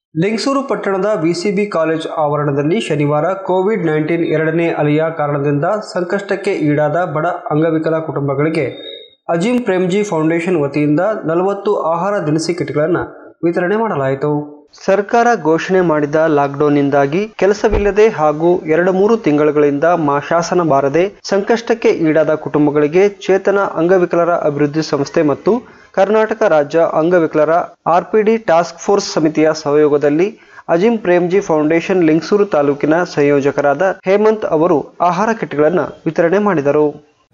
ಲಿಂಗಸೂರು ಪಟ್ಟಣದ ವಿಸಿಬಿ ಕಾಲೇಜ್ ಆವರಣದಲ್ಲಿ ಶನಿವಾರ ಕೋವಿಡ್ ನೈನ್ಟೀನ್ ಎರಡನೇ ಅಲೆಯ ಕಾರಣದಿಂದ ಸಂಕಷ್ಟಕ್ಕೆ ಈಡಾದ ಬಡ ಅಂಗವಿಕಲ ಕುಟುಂಬಗಳಿಗೆ ಅಜೀಂ ಪ್ರೇಮ್ಜಿ ಫೌಂಡೇಶನ್ ವತಿಯಿಂದ ನಲವತ್ತು ಆಹಾರ ದಿನಸಿ ಕಿಟ್ಗಳನ್ನು ವಿತರಣೆ ಮಾಡಲಾಯಿತು ಸರ್ಕಾರ ಘೋಷಣೆ ಮಾಡಿದ ಲಾಕ್ಡೌನ್ನಿಂದಾಗಿ ಕೆಲಸವಿಲ್ಲದೆ ಹಾಗೂ ಎರಡು ಮೂರು ತಿಂಗಳುಗಳಿಂದ ಮಾ ಶಾಸನ ಬಾರದೆ ಸಂಕಷ್ಟಕ್ಕೆ ಈಡಾದ ಕುಟುಂಬಗಳಿಗೆ ಚೇತನ ಅಂಗವಿಕಲರ ಅಭಿವೃದ್ಧಿ ಸಂಸ್ಥೆ ಮತ್ತು ಕರ್ನಾಟಕ ರಾಜ್ಯ ಅಂಗವಿಕಲರ ಆರ್ಪಿಡಿ ಟಾಸ್ಕ್ ಫೋರ್ಸ್ ಸಮಿತಿಯ ಸಹಯೋಗದಲ್ಲಿ ಅಜಿಂ ಪ್ರೇಮ್ಜಿ ಫೌಂಡೇಶನ್ ಲಿಂಗಸೂರು ತಾಲೂಕಿನ ಸಂಯೋಜಕರಾದ ಹೇಮಂತ್ ಅವರು ಆಹಾರ ಕಿಟ್ಗಳನ್ನು ವಿತರಣೆ ಮಾಡಿದರು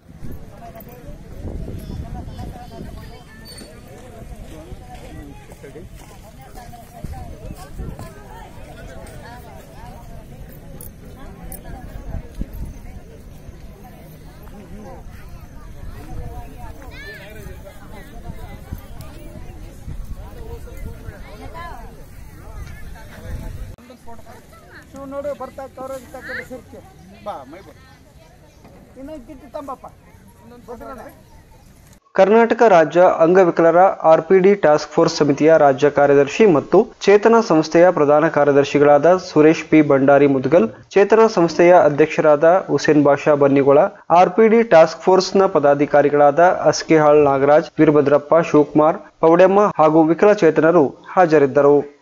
ನೀವು ನೋಡು ಬರ್ತಾ ಕವರೇಜ್ ತಕ್ಕಂಡು ಸಿರ್ಕೆ ಬಾ ಮೈ ಬಾ ಇನ್ನೊಂದು ಕಿಟ್ಟು ತಂಬಪ್ಪ ಇನ್ನೊಂದು ಕರ್ನಾಟಕ ರಾಜ್ಯ ಅಂಗವಿಕಲರ ಆರ್ಪಿಡಿ ಟಾಸ್ಕ್ ಫೋರ್ಸ್ ಸಮಿತಿಯ ರಾಜ್ಯ ಕಾರ್ಯದರ್ಶಿ ಮತ್ತು ಚೇತನ ಸಂಸ್ಥೆಯ ಪ್ರಧಾನ ಕಾರ್ಯದರ್ಶಿಗಳಾದ ಸುರೇಶ್ ಪಿ ಭಂಡಾರಿ ಮುದ್ಗಲ್ ಚೇತನ ಸಂಸ್ಥೆಯ ಅಧ್ಯಕ್ಷರಾದ ಹುಸೇನ್ ಬಾಷಾ ಬನ್ನಿಗೊಳ ಆರ್ಪಿಡಿ ಟಾಸ್ಕ್ ಫೋರ್ಸ್ನ ಪದಾಧಿಕಾರಿಗಳಾದ ಅಸ್ಕಿಹಾಳ್ ನಾಗರಾಜ್ ವೀರಭದ್ರಪ್ಪ ಶಿವಕುಮಾರ್ ಪೌಡೆಮ್ಮ ಹಾಗೂ ವಿಕಲಚೇತನರು ಹಾಜರಿದ್ದರು